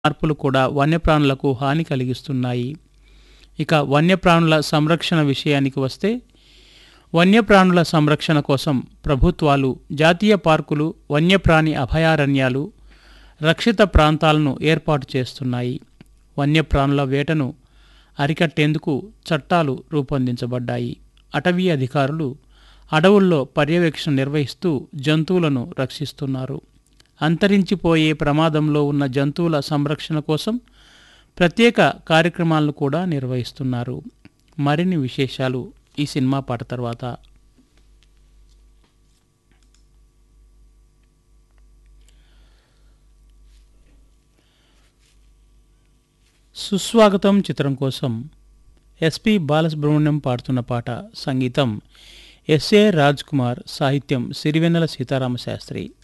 మార్పులు కూడా వన్యప్రాణులకు హాని కలిగిస్తున్నాయి ఇక వన్యప్రాణుల సంరక్షణ విషయానికి వస్తే వన్యప్రాణుల సంరక్షణ కోసం ప్రభుత్వాలు జాతీయ పార్కులు వన్యప్రాణి అభయారణ్యాలు రక్షిత ప్రాంతాలను ఏర్పాటు చేస్తున్నాయి వన్యప్రాణుల వేటను అరికట్టేందుకు చట్టాలు రూపొందించబడ్డాయి అటవీ అధికారులు అడవుల్లో పర్యవేక్షణ నిర్వహిస్తూ జంతువులను రక్షిస్తున్నారు అంతరించిపోయే ప్రమాదంలో ఉన్న జంతువుల సంరక్షణ కోసం ప్రత్యేక కార్యక్రమాలను కూడా నిర్వహిస్తున్నారు మరిన్ని విశేషాలు ఈ సినిమా పాట తర్వాత సుస్వాగతం చిత్రం కోసం ఎస్పి బాలసుబ్రహ్మణ్యం పాడుతున్న పాట సంగీతం ఎస్ఏ రాజ్ కుమార్ సాహిత్యం సిరివెన్నెల సీతారామ శాస్త్రి